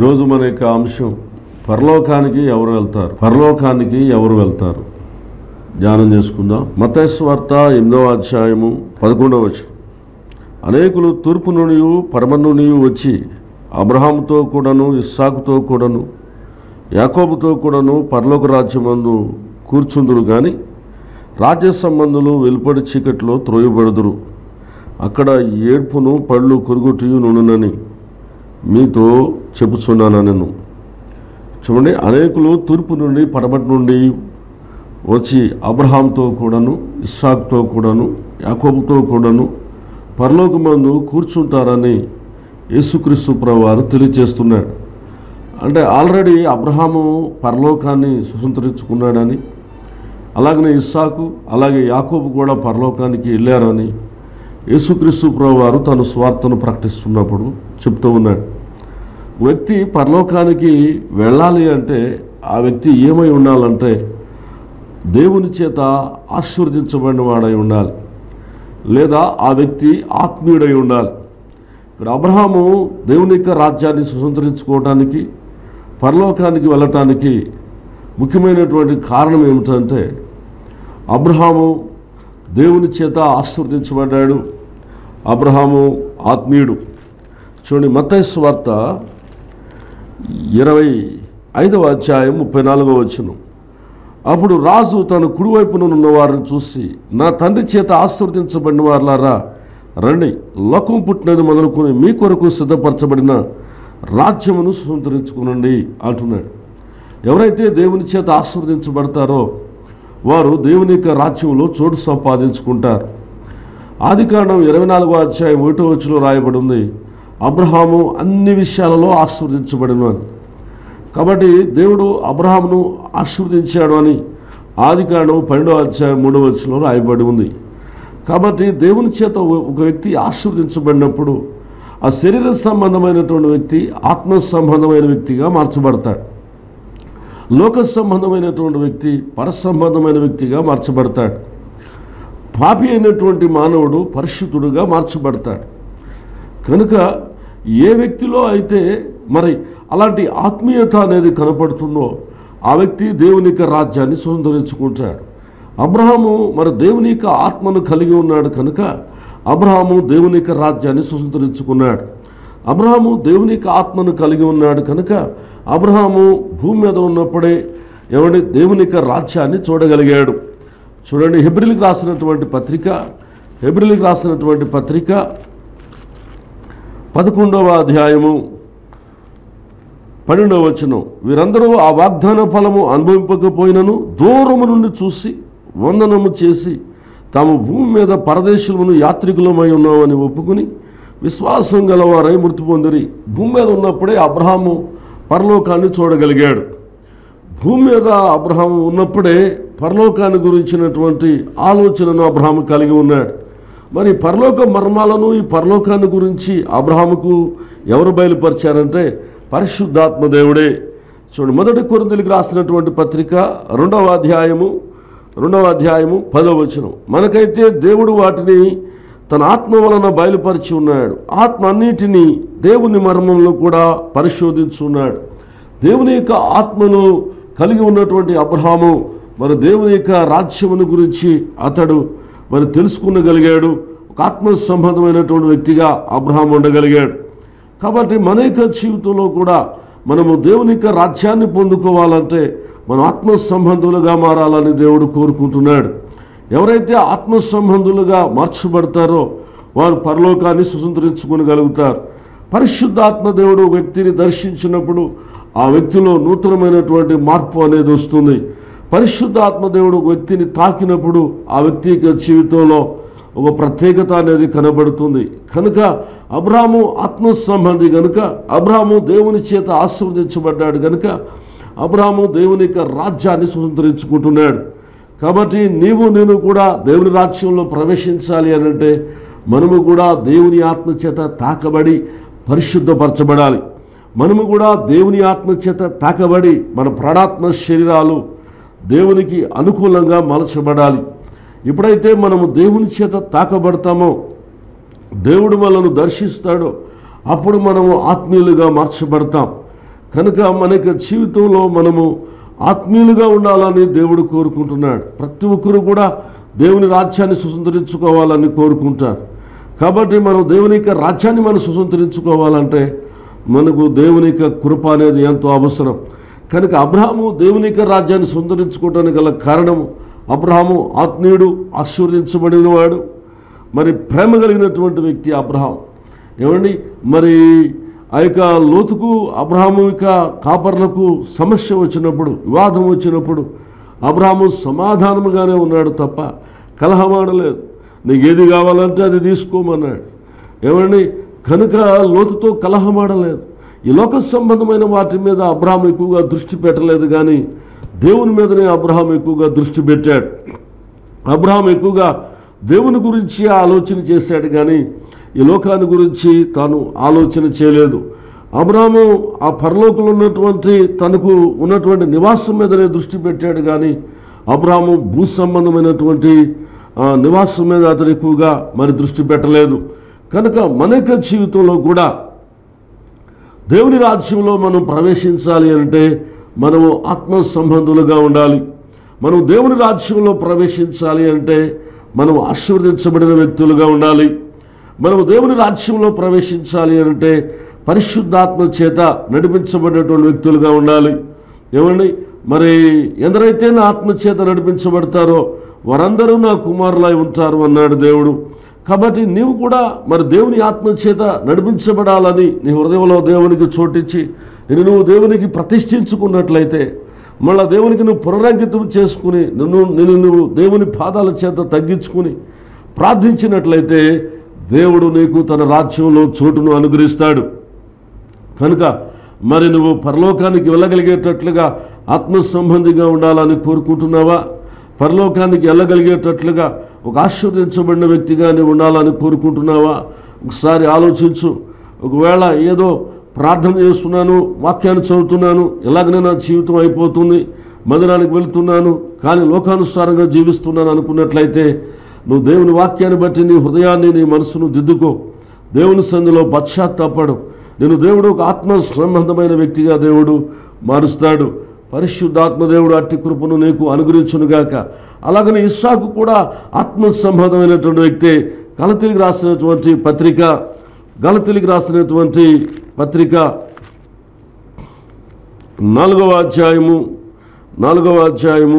ఈరోజు మన యొక్క అంశం పరలోకానికి ఎవరు వెళ్తారు పరలోకానికి ఎవరు వెళ్తారు ధ్యానం చేసుకుందాం మతేశ్వార్త ఎనిమిదవ అధ్యాయము పదకొండవ వచనం అనేకులు తూర్పు నుండి పడమ నుండి వచ్చి అబ్రహాముతో కూడాను ఇస్సాకుతో కూడాను యాకోబుతో కూడాను పరలోక రాజ్యమందు కూర్చుందురు గాని రాజ్య సంబంధులు వెలుపడి చీకట్లో త్రోయబడుదురు అక్కడ ఏడ్పును పళ్ళు కొరుగుటియు నుండునని మీతో చెప్పుచున్నాను నేను చూడండి అనేకులు తూర్పు నుండి పడమటి నుండి వచ్చి అబ్రహాంతో కూడాను ఇస్సాక్తో కూడాను యాకోబుతో కూడాను పరలోకమందు కూర్చుంటారని యేసుక్రీస్తు ప్రభువారు తెలియచేస్తున్నాడు అంటే ఆల్రెడీ అబ్రహాము పరలోకాన్ని స్వతంత్రించుకున్నాడని అలాగనే ఇస్సాకు అలాగే యాకోబు కూడా పరలోకానికి వెళ్ళారని యేసుక్రీస్తు ప్రభువారు తన స్వార్థను ప్రకటిస్తున్నప్పుడు చెప్తూ ఉన్నాడు వ్యక్తి పరలోకానికి వెళ్ళాలి అంటే ఆ వ్యక్తి ఏమై ఉండాలంటే దేవుని చేత ఆశీర్వదించబడిన వాడై ఉండాలి లేదా ఆ వ్యక్తి ఆత్మీయుడై ఉండాలి ఇక్కడ అబ్రహాము దేవుని యొక్క రాజ్యాన్ని స్వతంత్రించుకోవటానికి పరలోకానికి వెళ్ళటానికి ముఖ్యమైనటువంటి కారణం ఏమిటంటే అబ్రహాము దేవుని చేత ఆశీర్వదించబడ్డాడు అబ్రహాము ఆత్మీయుడు చూడండి మత్తయి వార్త ఇరవై ఐదవ అధ్యాయం ముప్పై నాలుగవ వచనం అప్పుడు రాజు తన కుడివైపున ఉన్న వారిని చూసి నా తండ్రి చేత ఆశీర్వదించబడిన వారులారా రండి లోకం పుట్టినది మొదలుకొని మీ కొరకు సిద్ధపరచబడిన రాజ్యమును స్వతంత్రించుకునండి అంటున్నాడు ఎవరైతే దేవుని చేత ఆశీర్వదించబడతారో వారు దేవుని యొక్క రాజ్యంలో చోటు సంపాదించుకుంటారు ఆది కాండం ఇరవై నాలుగో అధ్యాయం ఒకటో వచ్చులో రాయబడి ఉంది అబ్రహాము అన్ని విషయాలలో ఆశీర్వదించబడిన అని కాబట్టి దేవుడు అబ్రహామును ఆశీర్వదించాడు అని ఆది కాండం పన్నెండో అధ్యాయం మూడో వచ్చులో రాయబడి ఉంది కాబట్టి దేవుని చేత ఒక వ్యక్తి ఆశీర్వదించబడినప్పుడు ఆ శరీర సంబంధమైనటువంటి వ్యక్తి ఆత్మ సంబంధమైన వ్యక్తిగా మార్చబడతాడు లోక సంబంధమైనటువంటి వ్యక్తి పరసంబంధమైన వ్యక్తిగా మార్చబడతాడు పాపి అయినటువంటి మానవుడు పరిశుద్ధుడుగా మార్చబడతాడు కనుక ఏ వ్యక్తిలో అయితే మరి అలాంటి ఆత్మీయత అనేది కనపడుతుందో ఆ వ్యక్తి దేవుని యొక్క రాజ్యాన్ని స్వతంత్రించుకుంటాడు అబ్రహాము మరి దేవుని యొక్క ఆత్మను కలిగి ఉన్నాడు కనుక అబ్రహాము దేవుని యొక్క రాజ్యాన్ని స్వతంత్రించుకున్నాడు అబ్రహాము దేవుని యొక్క ఆత్మను కలిగి ఉన్నాడు కనుక అబ్రహాము భూమి మీద ఉన్నప్పుడే ఎవడి దేవుని యొక్క రాజ్యాన్ని చూడగలిగాడు చూడండి హెబ్రిల్కి రాసినటువంటి పత్రిక హెబ్రిల్కి రాసినటువంటి పత్రిక పదకొండవ అధ్యాయము పన్నెండవ వచనం వీరందరూ ఆ వాగ్దాన ఫలము అనుభవింపకపోయినను దూరము నుండి చూసి వందనము చేసి తాము భూమి మీద పరదేశమును యాత్రికులమై ఉన్నామని ఒప్పుకుని విశ్వాసం గలవారై మృతి పొందిరి భూమి మీద ఉన్నప్పుడే అబ్రహాము పరలోకాన్ని చూడగలిగాడు భూమి మీద అబ్రహాము ఉన్నప్పుడే పరలోకాన్ని గురించినటువంటి ఆలోచనను అబ్రహాము కలిగి ఉన్నాడు మరి పరలోక మర్మాలను ఈ పరలోకాన్ని గురించి అబ్రహాముకు ఎవరు బయలుపరిచారంటే పరిశుద్ధాత్మ దేవుడే చూడండి మొదటి కొరింతలకు రాసినటువంటి పత్రిక రెండవ అధ్యాయము రెండవ అధ్యాయము పదవ వచనం మనకైతే దేవుడు వాటిని తన ఆత్మ వలన బయలుపరిచి ఉన్నాడు ఆత్మ అన్నిటినీ దేవుని మర్మంలో కూడా పరిశోధించున్నాడు దేవుని యొక్క ఆత్మను కలిగి ఉన్నటువంటి అబ్రహాము మరి దేవుని యొక్క రాజ్యమును గురించి అతడు మరి తెలుసుకునగలిగాడు ఒక ఆత్మ సంబంధమైనటువంటి వ్యక్తిగా అబ్రహాం ఉండగలిగాడు కాబట్టి మన యొక్క జీవితంలో కూడా మనము దేవుని యొక్క రాజ్యాన్ని పొందుకోవాలంటే మనం ఆత్మ సంబంధులుగా మారాలని దేవుడు కోరుకుంటున్నాడు ఎవరైతే ఆత్మ సంబంధులుగా మార్చబడతారో వారు పరలోకాన్ని స్వతంత్రించుకోగలుగుతారు పరిశుద్ధాత్మ దేవుడు వ్యక్తిని దర్శించినప్పుడు ఆ వ్యక్తిలో నూతనమైనటువంటి మార్పు అనేది వస్తుంది పరిశుద్ధాత్మ దేవుడు ఒక వ్యక్తిని తాకినప్పుడు ఆ వ్యక్తి యొక్క జీవితంలో ఒక ప్రత్యేకత అనేది కనబడుతుంది కనుక అబ్రాము ఆత్మ సంబంధి కనుక అబ్రాము దేవుని చేత ఆశీర్వదించబడ్డాడు కనుక అబ్రాము దేవుని యొక్క రాజ్యాన్ని స్వతంత్రించుకుంటున్నాడు కాబట్టి నీవు నేను కూడా దేవుని రాజ్యంలో ప్రవేశించాలి అని అంటే మనము కూడా దేవుని ఆత్మ చేత తాకబడి పరిశుద్ధపరచబడాలి మనము కూడా దేవుని ఆత్మ చేత తాకబడి మన ప్రాణాత్మ శరీరాలు దేవునికి అనుకూలంగా మలచబడాలి ఎప్పుడైతే మనము దేవుని చేత తాకబడతామో దేవుడు మనను దర్శిస్తాడో అప్పుడు మనము ఆత్మీయులుగా మార్చబడతాం కనుక మన యొక్క జీవితంలో మనము ఆత్మీయులుగా ఉండాలని దేవుడు కోరుకుంటున్నాడు ప్రతి ఒక్కరు కూడా దేవుని రాజ్యాన్ని సుసంతరించుకోవాలని కోరుకుంటారు కాబట్టి మనం దేవుని యొక్క రాజ్యాన్ని మనం సుసంతరించుకోవాలంటే మనకు దేవుని యొక్క కృప అనేది ఎంతో అవసరం కనుక అబ్రహాము దేవుని యొక్క రాజ్యాన్ని సుందరించుకోవడానికి గల కారణము అబ్రహాము ఆత్మీయుడు ఆశీర్వదించబడినవాడు మరి ప్రేమ కలిగినటువంటి వ్యక్తి అబ్రహాం ఏమండి మరి ఆ యొక్క లోతుకు అబ్రహాము యొక్క కాపర్లకు సమస్య వచ్చినప్పుడు వివాదం వచ్చినప్పుడు అబ్రహాము సమాధానముగానే ఉన్నాడు తప్ప కలహమాడలేదు నీకు ఏది కావాలంటే అది తీసుకోమన్నాడు ఏమండి కనుక లోతుతో కలహమాడలేదు ఈ లోక సంబంధమైన వాటి మీద అబ్రహాం ఎక్కువగా దృష్టి పెట్టలేదు కానీ దేవుని మీదనే అబ్రహాం ఎక్కువగా దృష్టి పెట్టాడు అబ్రహాం ఎక్కువగా దేవుని గురించి ఆలోచన చేశాడు కానీ ఈ లోకాన్ని గురించి తాను ఆలోచన చేయలేదు అబ్రాము ఆ పరలోకంలో ఉన్నటువంటి తనకు ఉన్నటువంటి నివాసం మీదనే దృష్టి పెట్టాడు కానీ అబ్రాము భూ సంబంధమైనటువంటి ఆ, నివాసం మీద అతను ఎక్కువగా మరి దృష్టి పెట్టలేదు కనుక మన యొక్క జీవితంలో కూడా దేవుని రాజ్యంలో మనం ప్రవేశించాలి అంటే మనము ఆత్మ సంబంధులుగా ఉండాలి మనం దేవుని రాజ్యంలో ప్రవేశించాలి అంటే మనం ఆశీర్వదించబడిన వ్యక్తులుగా ఉండాలి మనం దేవుని రాజ్యంలో ప్రవేశించాలి అంటే పరిశుద్ధాత్మ చేత నడిపించబడినటువంటి వ్యక్తులుగా ఉండాలి ఏమండి మరి ఎందరైతే నా ఆత్మ చేత నడిపించబడతారో వారందరూ నా కుమారులై ఉంటారు అన్నాడు దేవుడు కాబట్టి నీవు కూడా మరి దేవుని ఆత్మ చేత నడిపించబడాలని నీ హృదయంలో దేవునికి చోటిచ్చి నేను నువ్వు దేవునికి ప్రతిష్ఠించుకున్నట్లయితే మళ్ళా దేవునికి నువ్వు పునరంకితం చేసుకుని నిన్ను నేను నువ్వు దేవుని పాదాల చేత తగ్గించుకుని ప్రార్థించినట్లయితే దేవుడు నీకు తన రాజ్యంలో చోటును అనుగ్రహిస్తాడు కనుక మరి నువ్వు పరలోకానికి వెళ్ళగలిగేటట్లుగా ఆత్మ సంబంధిగా ఉండాలని కోరుకుంటున్నావా పరలోకానికి వెళ్ళగలిగేటట్లుగా ఒక ఆశీర్వదించబడిన వ్యక్తిగా నీవు ఉండాలని కోరుకుంటున్నావా ఒకసారి ఆలోచించు ఒకవేళ ఏదో ప్రార్థన చేస్తున్నాను వాక్యాన్ని చదువుతున్నాను ఎలాగనే నా జీవితం అయిపోతుంది మందిరానికి వెళ్తున్నాను కానీ లోకానుసారంగా జీవిస్తున్నాను అనుకున్నట్లయితే నువ్వు దేవుని వాక్యాన్ని బట్టి నీ హృదయాన్ని నీ మనసును దిద్దుకో దేవుని సంధిలో పశ్చాత్తాపడు నేను దేవుడు ఒక ఆత్మ సంబంధమైన వ్యక్తిగా దేవుడు మారుస్తాడు పరిశుద్ధాత్మ దేవుడు అట్టి కృపను నీకు అనుగ్రహించునుగాక అలాగనే ఇస్సాకు కూడా ఆత్మ సంబంధమైనటువంటి వ్యక్తి గలతీలికి రాసినటువంటి పత్రిక గలతీలికి రాసినటువంటి పత్రిక నాలుగవ అధ్యాయము నాలుగవ అధ్యాయము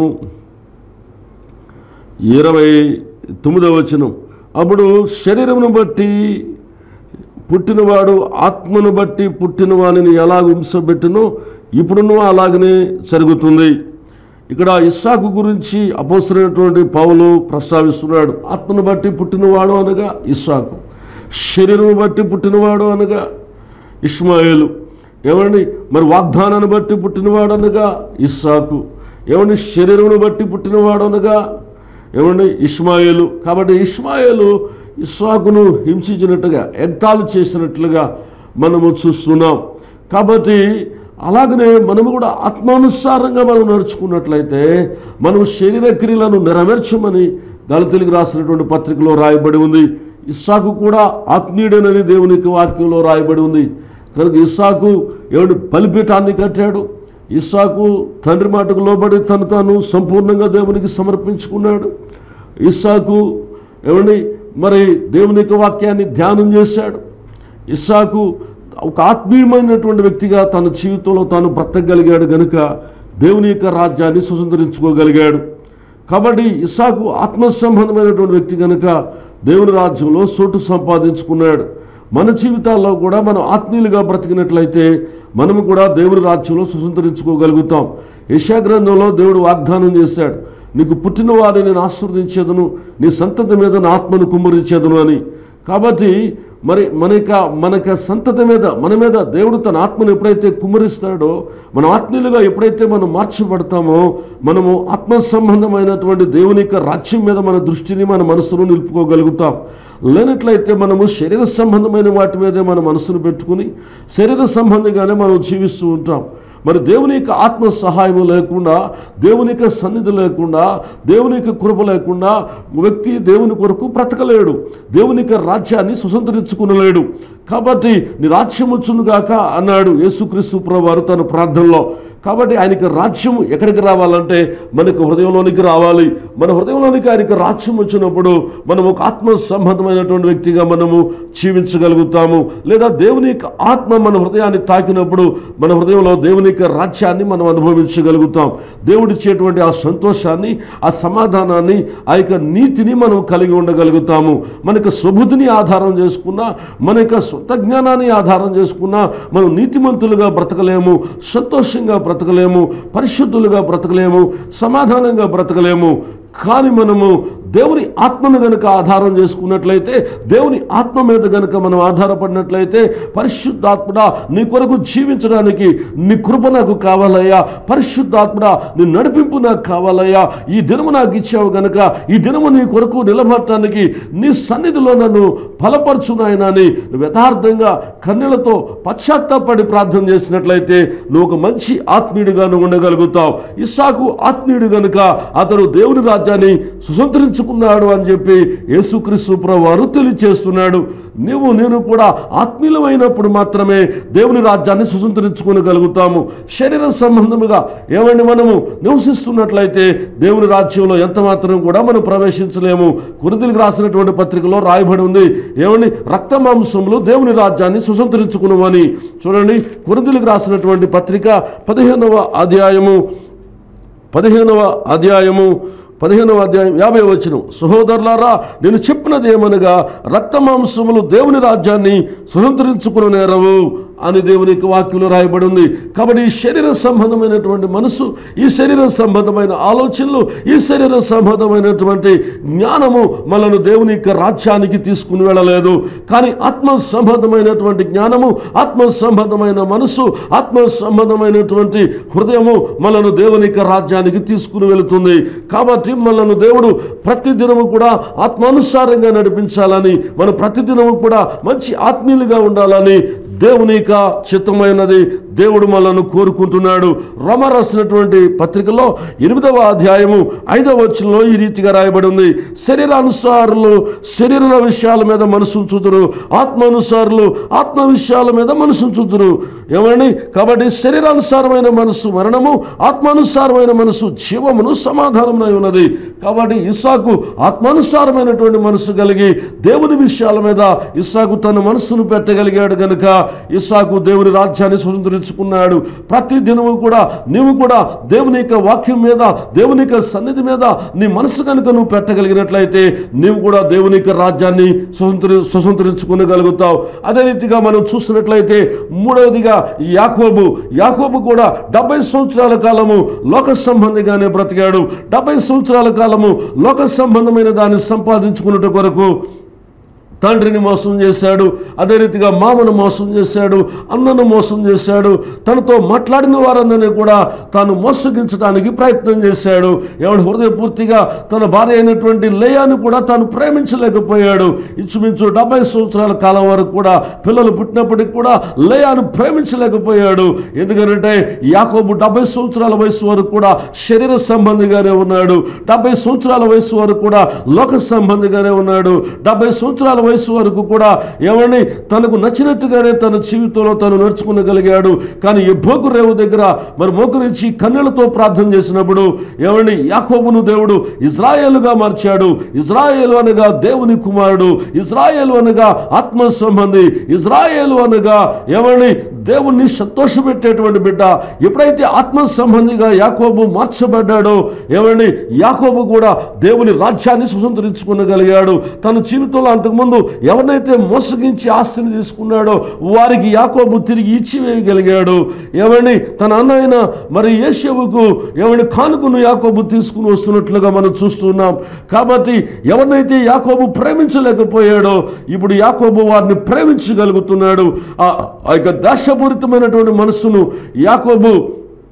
ఇరవై తొమ్మిదవ వచనం అప్పుడు శరీరమును బట్టి పుట్టినవాడు ఆత్మను బట్టి పుట్టిన వానిని ఎలా హింసబెట్టునో ఇప్పుడును అలాగనే జరుగుతుంది ఇక్కడ ఇస్సాకు గురించి అపోసరైనటువంటి పౌలు ప్రస్తావిస్తున్నాడు ఆత్మను బట్టి పుట్టినవాడు అనగా ఇస్సాకు శరీరం బట్టి పుట్టినవాడు అనగా ఇస్మాయిలు ఏమండి మరి వాగ్దానాన్ని బట్టి పుట్టినవాడు అనగా ఇస్సాకు ఏమండి శరీరమును బట్టి పుట్టినవాడు అనగా ఏమండి ఇస్మాయిలు కాబట్టి ఇస్మాయిలు ఇస్సాకును హింసించినట్టుగా ఎగ్తాలు చేసినట్లుగా మనము చూస్తున్నాం కాబట్టి అలాగనే మనము కూడా ఆత్మానుసారంగా మనం నడుచుకున్నట్లయితే మనం శరీర క్రియలను నెరవేర్చమని దళితులకు రాసినటువంటి పత్రికలో రాయబడి ఉంది ఇస్సాకు కూడా ఆత్మీయుడనని దేవునికి వాక్యంలో రాయబడి ఉంది కనుక ఇస్సాకు ఏమిటి బలిపీఠాన్ని కట్టాడు ఇస్సాకు తండ్రి మాటకు లోబడి తను తాను సంపూర్ణంగా దేవునికి సమర్పించుకున్నాడు ఇస్సాకు ఏమండి మరి దేవుని యొక్క వాక్యాన్ని ధ్యానం చేశాడు ఇస్సాకు ఒక ఆత్మీయమైనటువంటి వ్యక్తిగా తన జీవితంలో తాను బ్రతకగలిగాడు గనుక దేవుని యొక్క రాజ్యాన్ని స్వతంత్రించుకోగలిగాడు కాబట్టి ఇస్సాకు ఆత్మ సంబంధమైనటువంటి వ్యక్తి కనుక దేవుని రాజ్యంలో చోటు సంపాదించుకున్నాడు మన జీవితాల్లో కూడా మనం ఆత్మీయులుగా బ్రతికినట్లయితే మనము కూడా దేవుని రాజ్యంలో స్వతంత్రించుకోగలుగుతాం యశా గ్రంథంలో దేవుడు వాగ్దానం చేశాడు నీకు పుట్టిన వారిని నేను ఆశీర్వదించేదను నీ సంతతి మీద నా ఆత్మను కుమ్మరించేదను అని కాబట్టి మరి మన యొక్క మన యొక్క సంతతి మీద మన మీద దేవుడు తన ఆత్మను ఎప్పుడైతే కుమ్మరిస్తాడో మన ఆత్మీయులుగా ఎప్పుడైతే మనం మార్చబడతామో మనము ఆత్మ సంబంధమైనటువంటి దేవుని యొక్క రాజ్యం మీద మన దృష్టిని మన మనసును నిలుపుకోగలుగుతాం లేనట్లయితే మనము శరీర సంబంధమైన వాటి మీదే మన మనసును పెట్టుకుని శరీర సంబంధంగానే మనం జీవిస్తూ ఉంటాం మరి దేవుని యొక్క ఆత్మ సహాయం లేకుండా దేవుని యొక్క సన్నిధి లేకుండా దేవుని యొక్క కృప లేకుండా వ్యక్తి దేవుని కొరకు బ్రతకలేడు దేవుని యొక్క రాజ్యాన్ని సుసంతరించుకునలేడు కాబట్టి నీ రాజ్యం వచ్చునుగాక అన్నాడు యేసుక్రీస్తు ప్రభువారు తన ప్రార్థనలో కాబట్టి ఆయనకి రాజ్యం ఎక్కడికి రావాలంటే మనకు హృదయంలోనికి రావాలి మన హృదయంలోనికి ఆయనకి రాజ్యం వచ్చినప్పుడు మనం ఒక ఆత్మ సంబంధమైనటువంటి వ్యక్తిగా మనము జీవించగలుగుతాము లేదా దేవుని యొక్క ఆత్మ మన హృదయాన్ని తాకినప్పుడు మన హృదయంలో దేవుని యొక్క రాజ్యాన్ని మనం అనుభవించగలుగుతాం దేవుడిచ్చేటువంటి ఆ సంతోషాన్ని ఆ సమాధానాన్ని ఆ యొక్క నీతిని మనం కలిగి ఉండగలుగుతాము మనకు సుబుద్ధిని ఆధారం చేసుకున్న మన యొక్క సొంత జ్ఞానాన్ని ఆధారం చేసుకున్న మనం నీతిమంతులుగా బ్రతకలేము సంతోషంగా బ్రతకలేము పరిశుద్ధులుగా బ్రతకలేము సమాధానంగా బ్రతకలేము కానీ మనము దేవుని ఆత్మను గనుక ఆధారం చేసుకున్నట్లయితే దేవుని ఆత్మ మీద గనుక మనం ఆధారపడినట్లయితే పరిశుద్ధాత్మడా నీ కొరకు జీవించడానికి నీ కృప నాకు కావాలయ్యా పరిశుద్ధాత్మడా నీ నడిపింపు నాకు కావాలయ్యా ఈ దినము నాకు ఇచ్చావు గనుక ఈ దినము నీ కొరకు నిలబడటానికి నీ సన్నిధిలో నన్ను ఫలపరచు నాయనా అని నువ్వు యథార్థంగా కన్నెలతో పశ్చాత్తాపడి ప్రార్థన చేసినట్లయితే నువ్వు ఒక మంచి ఆత్మీయుడిగా నువ్వు ఉండగలుగుతావు ఇస్సాకు ఆత్మీయుడు గనుక అతడు దేవుని రాజ్యాన్ని సుసంతరించుకున్నాడు అని చెప్పి యేసుక్రీస్తు ప్రభు వారు తెలియచేస్తున్నాడు నువ్వు నేను కూడా ఆత్మీయులమైనప్పుడు మాత్రమే దేవుని రాజ్యాన్ని సుసంతరించుకోగలుగుతాము శరీర సంబంధముగా ఏమండి మనము నివసిస్తున్నట్లయితే దేవుని రాజ్యంలో ఎంత మాత్రం కూడా మనం ప్రవేశించలేము కురుదులకు రాసినటువంటి పత్రికలో రాయబడి ఉంది ఏమండి రక్త మాంసములు దేవుని రాజ్యాన్ని సుసంతరించుకునమని చూడండి కురుదులకు రాసినటువంటి పత్రిక పదిహేనవ అధ్యాయము పదిహేనవ అధ్యాయము పదిహేనవ అధ్యాయం యాభై వచ్చిన సహోదరులారా నేను చెప్పినది ఏమనగా రక్త మాంసములు దేవుని రాజ్యాన్ని స్వతంత్రించుకుని నేరవు అని దేవుని యొక్క వాక్యంలో రాయబడి ఉంది కాబట్టి ఈ శరీర సంబంధమైనటువంటి మనసు ఈ శరీర సంబంధమైన ఆలోచనలు ఈ శరీర సంబంధమైనటువంటి జ్ఞానము మనను దేవుని యొక్క రాజ్యానికి తీసుకుని వెళ్ళలేదు కానీ ఆత్మ సంబంధమైనటువంటి జ్ఞానము ఆత్మ సంబంధమైన మనసు ఆత్మ సంబంధమైనటువంటి హృదయము మనను దేవుని యొక్క రాజ్యానికి తీసుకుని వెళుతుంది కాబట్టి మనను దేవుడు ప్రతి దినము కూడా ఆత్మానుసారంగా నడిపించాలని మనం ప్రతి దినము కూడా మంచి ఆత్మీయులుగా ఉండాలని దేవుని యొక్క చిత్తమైనది దేవుడు మనల్ని కోరుకుంటున్నాడు రోమ రాసినటువంటి పత్రికలో ఎనిమిదవ అధ్యాయము ఐదవ వచనంలో ఈ రీతిగా రాయబడి ఉంది శరీరానుసారులు శరీర విషయాల మీద మనసు ఉంచుదురు ఆత్మానుసారులు ఆత్మ విషయాల మీద మనసు ఉంచుదురు ఏమండి కాబట్టి శరీరానుసారమైన మనసు మరణము ఆత్మానుసారమైన మనసు జీవమును సమాధానమై ఉన్నది కాబట్టి ఇస్సాకు ఆత్మానుసారమైనటువంటి మనసు కలిగి దేవుని విషయాల మీద ఇస్సాకు తన మనస్సును పెట్టగలిగాడు గనుక ఇస్సాకు దేవుని రాజ్యాన్ని స్వతంత్రించుకున్నాడు ప్రతి దినము కూడా నీవు కూడా దేవుని యొక్క వాక్యం మీద దేవుని యొక్క సన్నిధి మీద నీ మనసు కనుక నువ్వు పెట్టగలిగినట్లయితే నీవు కూడా దేవుని యొక్క రాజ్యాన్ని స్వతంత్రి స్వతంత్రించుకునగలుగుతావు అదే రీతిగా మనం చూసినట్లయితే మూడవదిగా యాకోబు యాకోబు కూడా డెబ్బై సంవత్సరాల కాలము లోక సంబంధిగానే బ్రతికాడు డెబ్బై సంవత్సరాల కాలము లోక సంబంధమైన దాన్ని సంపాదించుకున్నట్టు కొరకు తండ్రిని మోసం చేశాడు అదే రీతిగా మామను మోసం చేశాడు అన్నను మోసం చేశాడు తనతో మాట్లాడిన వారందరినీ కూడా తాను మోసగించడానికి ప్రయత్నం చేశాడు ఎవడు హృదయపూర్తిగా తన భార్య అయినటువంటి లేయాను కూడా తాను ప్రేమించలేకపోయాడు ఇంచుమించు డెబ్బై సంవత్సరాల కాలం వరకు కూడా పిల్లలు పుట్టినప్పటికి కూడా లేయాను ప్రేమించలేకపోయాడు ఎందుకంటే యాకోబు డెబ్బై సంవత్సరాల వయసు వరకు కూడా శరీర సంబంధిగానే ఉన్నాడు డెబ్బై సంవత్సరాల వయసు వరకు కూడా లోక సంబంధిగానే ఉన్నాడు డెబ్బై సంవత్సరాల వయసు వరకు కూడా ఎవరిని తనకు నచ్చినట్టుగానే తన జీవితంలో తను నడుచుకునగలిగాడు కానీ ఎబ్బోకు రేవు దగ్గర మరి మోకరించి కన్నులతో ప్రార్థన చేసినప్పుడు ఎవరిని యాకోబును దేవుడు ఇజ్రాయేలుగా మార్చాడు ఇజ్రాయేలు అనగా దేవుని కుమారుడు ఇజ్రాయేలు అనగా ఆత్మ సంబంధి ఇజ్రాయేలు అనగా ఎవరిని దేవుణ్ణి సంతోషపెట్టేటువంటి బిడ్డ ఎప్పుడైతే ఆత్మ సంబంధిగా యాకోబు మార్చబడ్డాడో ఎవరిని యాకోబు కూడా దేవుని రాజ్యాన్ని స్వతంత్రించుకునగలిగాడు తన జీవితంలో అంతకుముందు ఎవరినైతే మోసగించి ఆస్తిని తీసుకున్నాడో వారికి యాకోబు తిరిగి ఇచ్చివేయగలిగాడు ఎవరిని తన అన్న అయిన మరి యేషవుకు ఎవరిని కానుకను యాకోబు తీసుకుని వస్తున్నట్లుగా మనం చూస్తున్నాం కాబట్టి ఎవరినైతే యాకోబు ప్రేమించలేకపోయాడో ఇప్పుడు యాకోబు వారిని ప్రేమించగలుగుతున్నాడు ఆ ఆ యొక్క దాశపూరితమైనటువంటి మనస్సును యాకోబు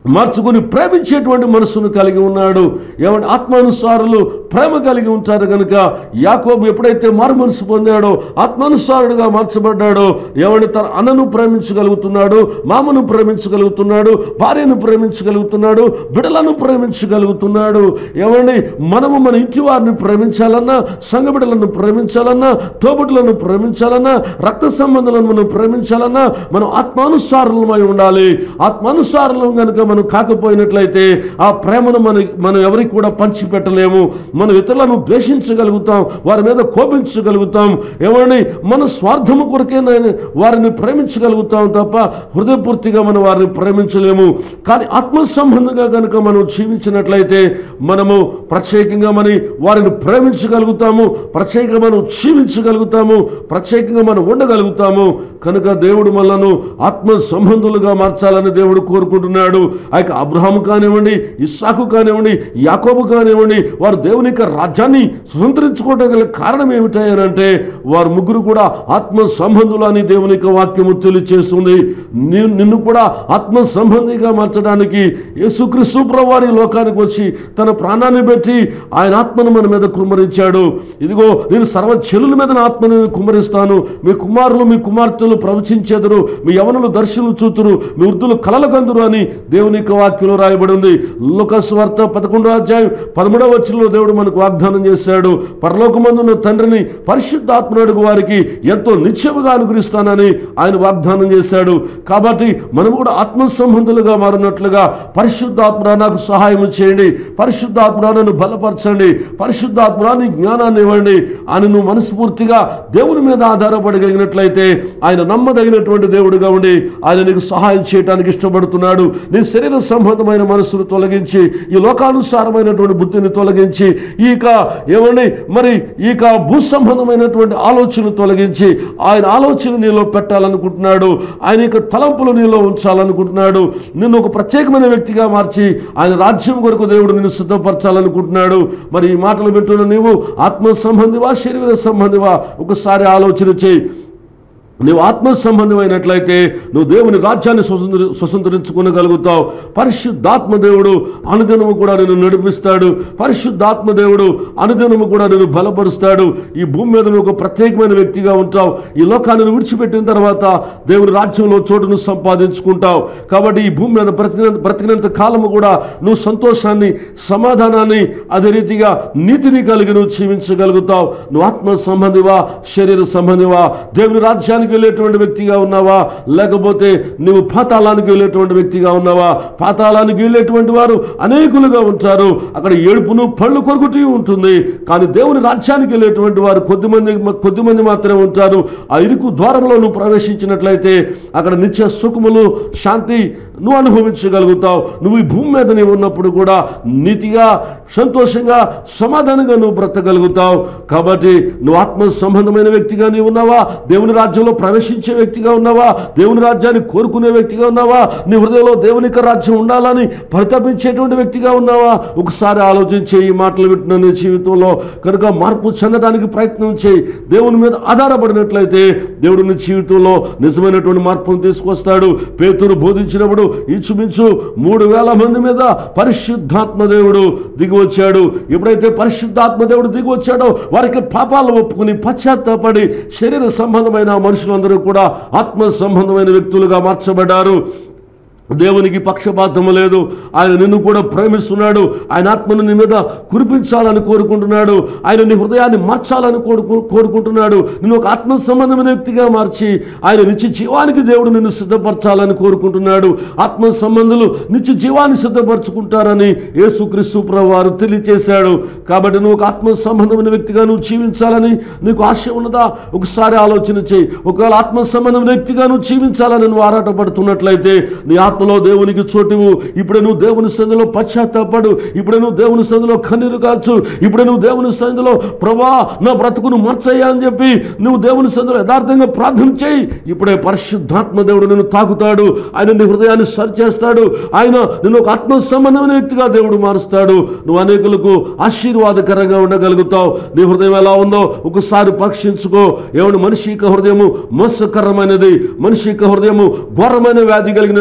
మార్చుకొని ప్రేమించేటువంటి మనస్సును కలిగి ఉన్నాడు ఏమంటే ఆత్మానుసారులు ప్రేమ కలిగి ఉంటారు కనుక యాకోబు ఎప్పుడైతే మారు మనసు పొందాడో ఆత్మానుసారుడుగా మార్చబడ్డాడో ఏమంటే తన అన్నను ప్రేమించగలుగుతున్నాడు మామను ప్రేమించగలుగుతున్నాడు భార్యను ప్రేమించగలుగుతున్నాడు బిడలను ప్రేమించగలుగుతున్నాడు ఏమండి మనము మన ఇంటి వారిని ప్రేమించాలన్నా సంఘ బిడ్డలను ప్రేమించాలన్నా తోబుట్లను ప్రేమించాలన్నా రక్త సంబంధాలను మనం ప్రేమించాలన్నా మనం ఆత్మానుసారులమై ఉండాలి ఆత్మానుసారులం కనుక మనం కాకపోయినట్లయితే ఆ ప్రేమను మన మనం ఎవరికి కూడా పంచిపెట్టలేము మనం ఇతరులను ద్వేషించగలుగుతాం వారి మీద కోపించగలుగుతాం ఏమని మన స్వార్థము కొరకే నేను వారిని ప్రేమించగలుగుతాం తప్ప హృదయపూర్తిగా మనం వారిని ప్రేమించలేము కానీ ఆత్మ సంబంధంగా కనుక మనం జీవించినట్లయితే మనము ప్రత్యేకంగా మన వారిని ప్రేమించగలుగుతాము ప్రత్యేకంగా మనం జీవించగలుగుతాము ప్రత్యేకంగా మనం ఉండగలుగుతాము కనుక దేవుడు మనలను ఆత్మ సంబంధులుగా మార్చాలని దేవుడు కోరుకుంటున్నాడు ఆ యొక్క అబ్రహాము కానివ్వండి ఇస్సాకు కానివ్వండి యాకోబు కానివ్వండి వారు దేవుని యొక్క రాజ్యాన్ని స్వతంత్రించుకోవడం గల కారణం ఏమిటంటే వారు ముగ్గురు కూడా ఆత్మ సంబంధులు అని దేవుని యొక్క వాక్యము తెలియచేస్తుంది ని- నిన్ను కూడా ఆత్మ సంబంధిగా మార్చడానికి యేసుక్రీస్తు ప్రభు వారి లోకానికి వచ్చి తన ప్రాణాన్ని పెట్టి ఆయన ఆత్మను మన మీద కుమ్మరించాడు ఇదిగో నేను సర్వ చెలుల మీద నా ఆత్మను కుమ్మరిస్తాను మీ కుమారులు మీ కుమార్తెలు ప్రవచించేదరు మీ యవనులు దర్శనలు చూతురు మీ వృద్ధులు కలల కందురు అని దేవుని యొక్క వాక్యంలో రాయబడి ఉంది లోకస్ వార్త పదకొండో అధ్యాయం పదమూడవ వచ్చిలో దేవుడు మనకు వాగ్దానం చేశాడు పరలోకమందున్న తండ్రిని పరిశుద్ధాత్మను అడుగు వారికి ఎంతో నిత్యముగా అనుగ్రహిస్తానని ఆయన వాగ్దానం చేశాడు కాబట్టి మనం కూడా ఆత్మ సంబంధులుగా మారినట్లుగా పరిశుద్ధాత్మ నాకు సహాయం చేయండి పరిశుద్ధాత్మ నన్ను బలపరచండి పరిశుద్ధాత్మ నీ జ్ఞానాన్ని ఇవ్వండి ఆయన నువ్వు మనస్ఫూర్తిగా దేవుని మీద ఆధారపడగలిగినట్లయితే ఆయన నమ్మదగినటువంటి దేవుడిగా ఉండి ఆయన నీకు సహాయం చేయడానికి ఇష్టపడుతున్నాడు నీ శరీర సంబంధమైన మనస్సును తొలగించి ఈ లోకానుసారమైనటువంటి బుద్ధిని తొలగించి ఈక ఏమండి మరి ఈక భూ సంబంధమైనటువంటి ఆలోచనలు తొలగించి ఆయన ఆలోచన నీలో పెట్టాలనుకుంటున్నాడు ఆయన యొక్క తలంపులు నీలో ఉంచాలనుకుంటున్నాడు నిన్ను ఒక ప్రత్యేకమైన వ్యక్తిగా మార్చి ఆయన రాజ్యం కొరకు దేవుడు నిన్ను సిద్ధపరచాలనుకుంటున్నాడు మరి ఈ మాటలు వింటున్న నీవు ఆత్మ సంబంధివా శరీర సంబంధివా ఒకసారి ఆలోచన చేయి నువ్వు ఆత్మ సంబంధమైనట్లయితే నువ్వు దేవుని రాజ్యాన్ని స్వతంత్ర స్వతంత్రించుకోగలుగుతావు పరిశుద్ధాత్మ దేవుడు అనుదినము కూడా నిన్ను నడిపిస్తాడు పరిశుద్ధాత్మ దేవుడు అనుదినము కూడా నిన్ను బలపరుస్తాడు ఈ భూమి మీద నువ్వు ఒక ప్రత్యేకమైన వ్యక్తిగా ఉంటావు ఈ లోకాన్ని నువ్వు విడిచిపెట్టిన తర్వాత దేవుని రాజ్యంలో చోటును సంపాదించుకుంటావు కాబట్టి ఈ భూమి మీద బ్రతికినంత బ్రతికినంత కాలము కూడా నువ్వు సంతోషాన్ని సమాధానాన్ని అదే రీతిగా నీతిని కలిగి నువ్వు జీవించగలుగుతావు నువ్వు ఆత్మ సంబంధివా శరీర సంబంధివా దేవుని రాజ్యానికి వెళ్ళేటువంటి వ్యక్తిగా ఉన్నావా లేకపోతే నువ్వు పాతాళానికి వెళ్ళేటువంటి వ్యక్తిగా ఉన్నావా పాతాళానికి వెళ్ళేటువంటి వారు అనేకులుగా ఉంటారు అక్కడ ఏడుపును పళ్ళు కొరుకుతూ ఉంటుంది కానీ దేవుని రాజ్యానికి వెళ్ళేటువంటి వారు కొద్దిమంది కొద్దిమంది మాత్రమే ఉంటారు ఆ ఇరుకు ద్వారంలో నువ్వు ప్రవేశించినట్లయితే అక్కడ నిత్య సుఖములు శాంతి నువ్వు అనుభవించగలుగుతావు నువ్వు ఈ భూమి మీద నీవు ఉన్నప్పుడు కూడా నీతిగా సంతోషంగా సమాధానంగా నువ్వు బ్రతకగలుగుతావు కాబట్టి నువ్వు ఆత్మ సంబంధమైన వ్యక్తిగా నీవు ఉన్నావా దేవుని రాజ్యంలో ప్రవేశించే వ్యక్తిగా ఉన్నావా దేవుని రాజ్యాన్ని కోరుకునే వ్యక్తిగా ఉన్నావా నీ హృదయంలో దేవుని యొక్క రాజ్యం ఉండాలని పరితపించేటువంటి వ్యక్తిగా ఉన్నావా ఒకసారి ఆలోచించే ఈ మాటలు వింటున్న నీ జీవితంలో కనుక మార్పు చెందడానికి ప్రయత్నం చేయి దేవుని మీద ఆధారపడినట్లయితే దేవుడు నీ జీవితంలో నిజమైనటువంటి మార్పును తీసుకొస్తాడు పేతురు బోధించినప్పుడు ఇంచుమించు మూడు వేల మంది మీద పరిశుద్ధాత్మ దేవుడు దిగి వచ్చాడు ఎప్పుడైతే పరిశుద్ధాత్మ దేవుడు దిగి వచ్చాడో వారికి పాపాలు ఒప్పుకుని పశ్చాత్తాపడి శరీర సంబంధమైన మనుషులందరూ కూడా ఆత్మ సంబంధమైన వ్యక్తులుగా మార్చబడ్డారు దేవునికి పక్షపాతము లేదు ఆయన నిన్ను కూడా ప్రేమిస్తున్నాడు ఆయన ఆత్మను నీ మీద కురిపించాలని కోరుకుంటున్నాడు ఆయన నీ హృదయాన్ని మార్చాలని కోరుకు కోరుకుంటున్నాడు నిన్ను ఒక ఆత్మ సంబంధమైన వ్యక్తిగా మార్చి ఆయన నిత్య జీవానికి దేవుడు నిన్ను సిద్ధపరచాలని కోరుకుంటున్నాడు ఆత్మ సంబంధులు నిత్య జీవాన్ని సిద్ధపరచుకుంటారని యేసుక్రీస్తు ప్రభు వారు తెలియచేశాడు కాబట్టి నువ్వు ఒక ఆత్మ సంబంధమైన వ్యక్తిగా నువ్వు జీవించాలని నీకు ఆశ ఉన్నదా ఒకసారి ఆలోచన చేయి ఒకవేళ ఆత్మ సంబంధమైన వ్యక్తిగా నువ్వు జీవించాలని నువ్వు ఆరాటపడుతున్నట్లయితే నీ ఆత్మలో దేవునికి చోటువు ఇప్పుడే నువ్వు దేవుని సంధిలో పశ్చాత్తాపడు ఇప్పుడే నువ్వు దేవుని సంధిలో కన్నీరు కాచు ఇప్పుడే నువ్వు దేవుని సంధిలో ప్రభా నా బ్రతుకును మార్చయ్యా అని చెప్పి నువ్వు దేవుని సంధిలో యథార్థంగా ప్రార్థన చేయి ఇప్పుడే పరిశుద్ధాత్మ దేవుడు నిన్ను తాకుతాడు ఆయన నీ హృదయాన్ని సరిచేస్తాడు ఆయన నిన్ను ఒక ఆత్మ సంబంధమైన వ్యక్తిగా దేవుడు మారుస్తాడు నువ్వు అనేకులకు ఆశీర్వాదకరంగా ఉండగలుగుతావు నీ హృదయం ఎలా ఉందో ఒకసారి పరీక్షించుకో ఏమన్నా మనిషి యొక్క హృదయము మోసకరమైనది మనిషి యొక్క హృదయము ఘోరమైన వ్యాధి కలిగినటువంటిది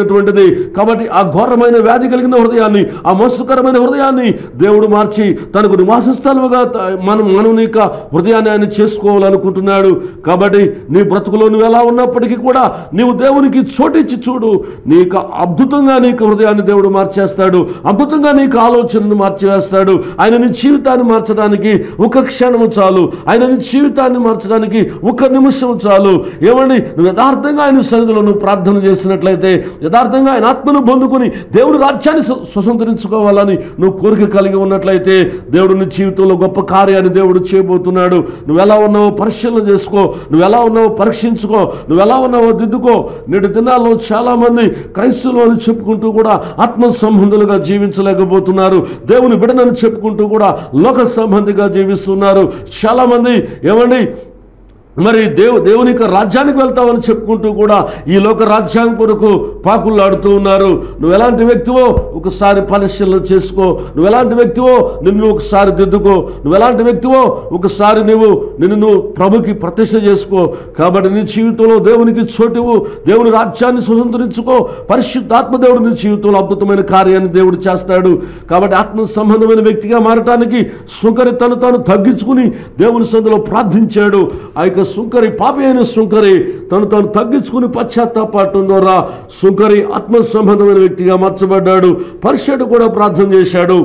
ఉంది కాబట్టి ఆ ఘోరమైన వ్యాధి కలిగిన హృదయాన్ని ఆ మోసకరమైన హృదయాన్ని దేవుడు మార్చి తనకు నివాస స్థలముగా త- మనం మనం యొక్క హృదయాన్ని ఆయన చేసుకోవాలనుకుంటున్నాడు కాబట్టి నీ బ్రతుకులో నువ్వు ఎలా ఉన్నప్పటికీ కూడా నీవు దేవునికి చోటిచ్చి చూడు నీ యొక్క అద్భుతంగా నీకు హృదయాన్ని దేవుడు మార్చేస్తాడు అద్భుతంగా నీకు ఆలోచనను మార్చివేస్తాడు ఆయన నీ జీవితాన్ని మార్చడానికి ఒక క్షణము చాలు ఆయన నీ జీవితాన్ని మార్చడానికి ఒక నిమిషం చాలు ఏమండి నువ్వు యథార్థంగా ఆయన సన్నిధిలో నువ్వు ప్రార్థన చేసినట్లయితే యథార్థంగా ఆయన ఆత్మను పొందుకొని దేవుడి రాజ్యాన్ని స్వ- స్వతంత్రించుకోవాలని నువ్వు కోరిక కలిగి ఉన్నట్లయితే దేవుడు నీ జీవితంలో గొప్ప కార్యాన్ని దేవుడు చేయబోతున్నాడు నువ్వు ఎలా ఉన్నావో పరిశీలన చేసుకో నువ్వు ఎలా ఉన్నావో పరీక్షించుకో నువ్వు ఎలా ఉన్నావో దిద్దుకో నేటి దినాల్లో చాలా మంది క్రైస్తవులు అని చెప్పుకుంటూ కూడా ఆత్మ సంబంధులుగా జీవించలేకపోతున్నారు దేవుని బిడనని చెప్పుకుంటూ కూడా లోక సంబంధిగా జీవిస్తున్నారు చాలా మంది ఏమండి మరి దేవు దేవుని యొక్క రాజ్యానికి వెళ్తామని చెప్పుకుంటూ కూడా ఈ లోక రాజ్యాన్ని కొరకు పాకులాడుతూ ఉన్నారు నువ్వు ఎలాంటి వ్యక్తివో ఒకసారి పరిశీలన చేసుకో నువ్వు ఎలాంటి వ్యక్తివో నిన్ను ఒకసారి దిద్దుకో నువ్వు ఎలాంటి వ్యక్తివో ఒకసారి నువ్వు నిన్ను నువ్వు ప్రభుకి ప్రతిష్ట చేసుకో కాబట్టి నీ జీవితంలో దేవునికి చోటువు దేవుని రాజ్యాన్ని స్వతంత్రించుకో పరిశుద్ధాత్మ దేవుడు నీ జీవితంలో అద్భుతమైన కార్యాన్ని దేవుడు చేస్తాడు కాబట్టి ఆత్మ సంబంధమైన వ్యక్తిగా మారటానికి సుంకరి తను తాను తగ్గించుకుని దేవుని సందులో ప్రార్థించాడు ఆ యొక్క సుంకరి పాపి అయిన సుంకరి తను తాను తగ్గించుకుని పశ్చాత్తాపడటం ద్వారా సుంకరి ఆత్మ సంబంధమైన వ్యక్తిగా మార్చబడ్డాడు పరిషడు కూడా ప్రార్థన చేశాడు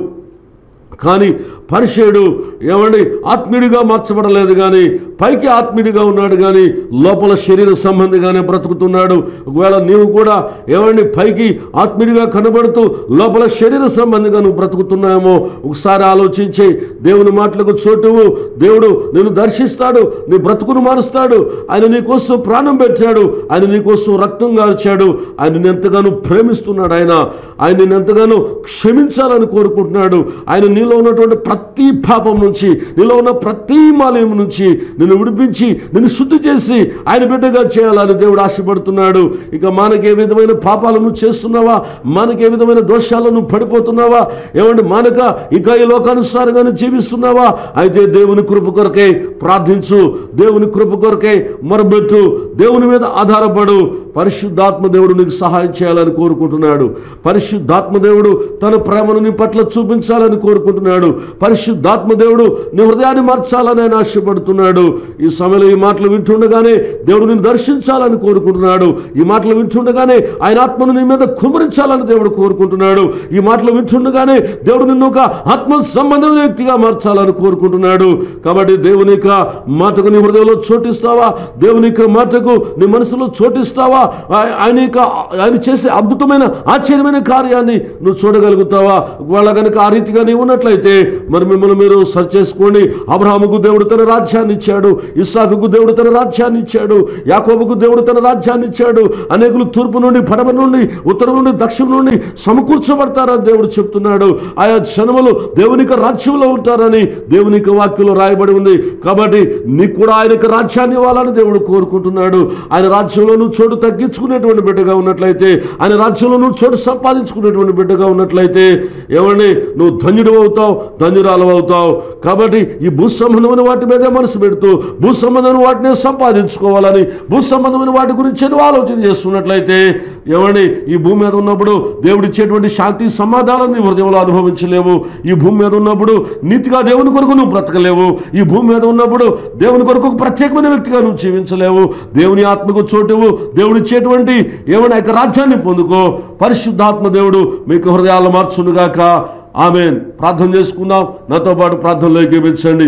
కానీ పరిచయుడు ఏమండి ఆత్మీయుడిగా మార్చబడలేదు కానీ పైకి ఆత్మీయుడిగా ఉన్నాడు కానీ లోపల శరీర సంబంధిగానే బ్రతుకుతున్నాడు ఒకవేళ నీవు కూడా ఏమండి పైకి ఆత్మీయుడిగా కనబడుతూ లోపల శరీర సంబంధిగా నువ్వు బ్రతుకుతున్నాయేమో ఒకసారి ఆలోచించి దేవుని మాటలకు చోటువు దేవుడు నిన్ను దర్శిస్తాడు నీ బ్రతుకును మారుస్తాడు ఆయన నీ కోసం ప్రాణం పెట్టాడు ఆయన నీ కోసం రక్తం కాల్చాడు ఆయన నిన్ను ఎంతగానో ప్రేమిస్తున్నాడు ఆయన ఆయన నిన్ను ఎంతగానో క్షమించాలని కోరుకుంటున్నాడు ఆయన నీలో ఉన్నటువంటి ప్రతి పాపం నుంచి నీలో ఉన్న ప్రతి మాలయం నుంచి నిన్ను విడిపించి నిన్ను శుద్ధి చేసి ఆయన బిడ్డగా చేయాలని దేవుడు ఆశపడుతున్నాడు ఇక మనకి ఏ విధమైన పాపాలను చేస్తున్నావా మనకి ఏ విధమైన దోషాలను పడిపోతున్నావా ఏమంటే మనక ఇక ఈ లోకానుసారంగానే జీవిస్తున్నావా అయితే దేవుని కృప కొరకే ప్రార్థించు దేవుని కృప కొరకే మొరబెట్టు దేవుని మీద ఆధారపడు పరిశుద్ధాత్మ దేవుడు నీకు సహాయం చేయాలని కోరుకుంటున్నాడు పరిశుద్ధాత్మ దేవుడు తన ప్రేమను నీ పట్ల చూపించాలని కోరుకుంటున్నాడు పరిశుద్ధాత్మ దేవుడు నీ హృదయాన్ని మార్చాలని ఆయన ఆశపడుతున్నాడు ఈ సమయంలో ఈ మాటలు వింటుండగానే దేవుడు నిన్ను దర్శించాలని కోరుకుంటున్నాడు ఈ మాటలు వింటుండగానే ఆయన ఆత్మను నీ మీద కుమరించాలని దేవుడు కోరుకుంటున్నాడు ఈ మాటలు వింటుండగానే దేవుడు నిన్ను ఒక ఆత్మ సంబంధం వ్యక్తిగా మార్చాలని కోరుకుంటున్నాడు కాబట్టి దేవుని యొక్క మాటకు నీ హృదయంలో చోటిస్తావా దేవుని యొక్క మాటకు నీ మనసులో చోటిస్తావా ఆ- ఆయన యొక్క ఆయన చేసే అద్భుతమైన ఆశ్చర్యమైన కార్యాన్ని నువ్వు చూడగలుగుతావా ఒకవేళ కనుక ఆ రీతిగా నీవు ఉన్నట్లయితే మరి మిమ్మల్ని మీరు సర్చ్ చేసుకోండి అబ్రహాముకు దేవుడు తన రాజ్యాన్ని ఇచ్చాడు ఇస్సాకుకు దేవుడు తన రాజ్యాన్ని ఇచ్చాడు యాకోబుకు దేవుడు తన రాజ్యాన్ని ఇచ్చాడు అనేకులు తూర్పు నుండి పడమ నుండి ఉత్తరం నుండి దక్షిణం నుండి సమకూర్చబడతారని దేవుడు చెప్తున్నాడు ఆయా జనములు దేవునిక రాజ్యంలో ఉంటారని దేవునిక వాక్యంలో రాయబడి ఉంది కాబట్టి నీకు కూడా ఆయన యొక్క రాజ్యాన్ని ఇవ్వాలని దేవుడు కోరుకుంటున్నాడు ఆయన రాజ్యంలో నువ్వు చోటు తగ్గించుకునేటువంటి బిడ్డగా ఉన్నట్లయితే ఆయన రాజ్యంలో నువ్వు చోటు సంపాదించుకునేటువంటి బిడ్డగా ఉన్నట్లయితే ఏమండి నువ్వు ధన్యుడు అవుతావు ధన్యురాలు అవుతావు కాబట్టి ఈ భూ సంబంధమైన వాటి మీదే మనసు పెడుతూ భూ సంబంధమైన వాటిని సంపాదించుకోవాలని భూ సంబంధమైన వాటి గురించి నువ్వు ఆలోచన చేస్తున్నట్లయితే ఏమండి ఈ భూమి మీద ఉన్నప్పుడు దేవుడిచ్చేటువంటి శాంతి సమాధానం నీ హృదయంలో అనుభవించలేవు ఈ భూమి మీద ఉన్నప్పుడు నీతిగా దేవుని కొరకు నువ్వు బ్రతకలేవు ఈ భూమి మీద ఉన్నప్పుడు దేవుని కొరకు ఒక ప్రత్యేకమైన వ్యక్తిగా నువ్వు జీవించలేవు దేవుని ఆత్మకు చోటువు దేవుడిచ్చేటువంటి ఏమైనా యొక్క రాజ్యాన్ని పొందుకో పరిశుద్ధాత్మ దేవుడు మీకు హృదయాలు మార్చునుగాక ఆమెన్ ప్రార్థన చేసుకుందాం నాతో పాటు ప్రార్థనలో ఏకీపించండి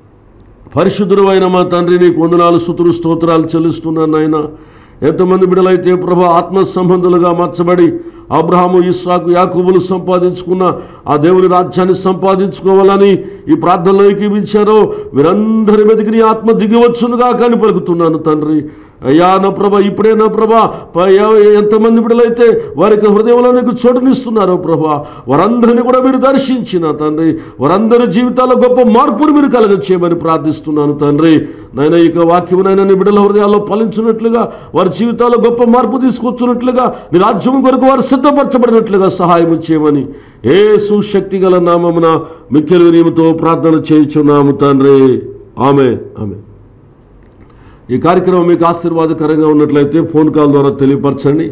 పరిశుద్ధుడు అయిన మా తండ్రి నీకు వందనాలు స్తుతులు స్తోత్రాలు చెల్లిస్తున్నాను నాయన ఎంతమంది బిడలైతే ప్రభు ఆత్మ సంబంధులుగా మార్చబడి అబ్రహాము ఇస్సాకు యాకూబులు సంపాదించుకున్న ఆ దేవుని రాజ్యాన్ని సంపాదించుకోవాలని ఈ ప్రార్థనలో ఏకీపించారో వీరందరి మీదకి నీ ఆత్మ దిగివచ్చునుగా కానీ పలుకుతున్నాను తండ్రి అయ్యా నా ప్రభ ఇప్పుడే నా ప్రభ ప- ఎ- ఎంతమంది బిడ్డలైతే వారికి హృదయంలో నీకు చోటునిస్తున్నారో ప్రభ వారందరినీ కూడా మీరు దర్శించిన తండ్రి వారందరి జీవితాల్లో గొప్ప మార్పును మీరు కలగ చేయమని ప్రార్థిస్తున్నాను తండ్రి నాయన ఇక వాక్యం నాయన నీ బిడ్డల హృదయాల్లో ఫలించినట్లుగా వారి జీవితాల్లో గొప్ప మార్పు తీసుకొచ్చినట్లుగా నీ రాజ్యం కొరకు వారు సిద్ధపరచబడినట్లుగా సహాయం చేయమని ఏ సుశక్తి గల నామమున మిక్కిలి వినయముతో ప్రార్థన చేయించున్నాము తండ్రి ఆమె ఆమె ఈ కార్యక్రమం మీకు ఆశీర్వాదకరంగా ఉన్నట్లయితే ఫోన్ కాల్ ద్వారా తెలియపరచండి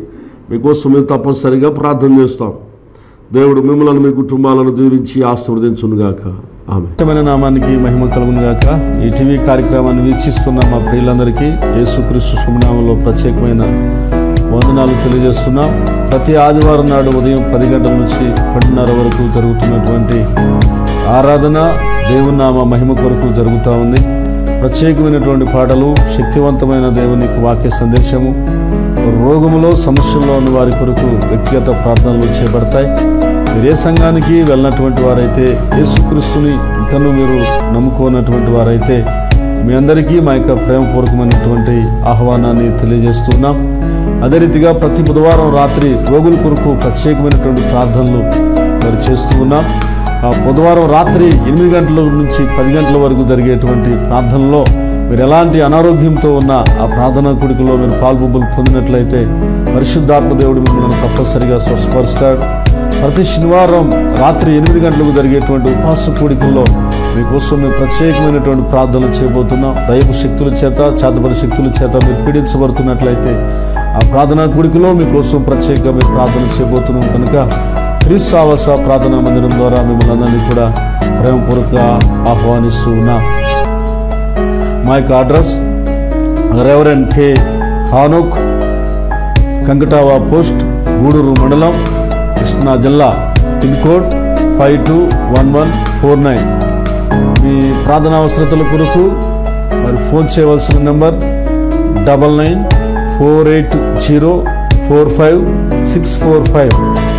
మీకోసం మేము తప్పనిసరిగా ప్రార్థన చేస్తాం దేవుడు మిమ్మల్ని మీ కుటుంబాలను దీవించి ఆశీర్వదించునుగాక ఆమె ఇష్టమైన నామానికి మహిమ కలుగును గాక ఈ టీవీ కార్యక్రమాన్ని వీక్షిస్తున్న మా ప్రియులందరికీ యేసుక్రీస్తు శుభనామంలో ప్రత్యేకమైన వందనాలు తెలియజేస్తున్నాం ప్రతి ఆదివారం నాడు ఉదయం పది గంటల నుంచి పన్నెండున్నర వరకు జరుగుతున్నటువంటి ఆరాధన దేవుని నామ మహిమ కొరకు జరుగుతూ ఉంది ప్రత్యేకమైనటువంటి పాటలు శక్తివంతమైన దేవునికి వాక్య సందేశము రోగములో సమస్యల్లో ఉన్న వారి కొరకు వ్యక్తిగత ప్రార్థనలు చేపడతాయి మీరు ఏ సంఘానికి వెళ్ళినటువంటి వారైతే యేసుక్రీస్తుని ఇంకను మీరు నమ్ముకోనటువంటి వారైతే మీ అందరికీ మా యొక్క ప్రేమపూర్వకమైనటువంటి ఆహ్వానాన్ని తెలియజేస్తున్నాం అదే రీతిగా ప్రతి బుధవారం రాత్రి రోగుల కొరకు ప్రత్యేకమైనటువంటి ప్రార్థనలు మరి చేస్తూ ఉన్నాం ఆ బుధవారం రాత్రి ఎనిమిది గంటల నుంచి పది గంటల వరకు జరిగేటువంటి ప్రార్థనలో మీరు ఎలాంటి అనారోగ్యంతో ఉన్న ఆ ప్రార్థనా కుడికలో మీరు పాల్పొంపులు పొందినట్లయితే పరిశుద్ధాత్మ దేవుడు మిమ్మల్ని తప్పనిసరిగా స్వస్థపరుస్తాడు ప్రతి శనివారం రాత్రి ఎనిమిది గంటలకు జరిగేటువంటి ఉపవాస కూడికల్లో మీకోసం మేము ప్రత్యేకమైనటువంటి ప్రార్థనలు చేయబోతున్నాం దైవ శక్తుల చేత చేతబడి శక్తుల చేత మీరు పీడించబడుతున్నట్లయితే ఆ ప్రార్థనా కూడికలో మీకోసం ప్రత్యేకంగా మేము ప్రార్థన చేయబోతున్నాం కనుక క్రీస్తావాస ప్రార్థనా మందిరం ద్వారా మిమ్మల్ని అందరినీ కూడా ప్రేమపూర్వక ఆహ్వానిస్తూ ఉన్నాం మా యొక్క address reverend K Hanok Kankatava post Gudur మండలం కృష్ణా జిల్లా pin code five two one one four nine మీ ప్రార్థన అవసరతల కొరకు మరి ఫోన్ చేయవలసిన number double nine four eight zero four five six four five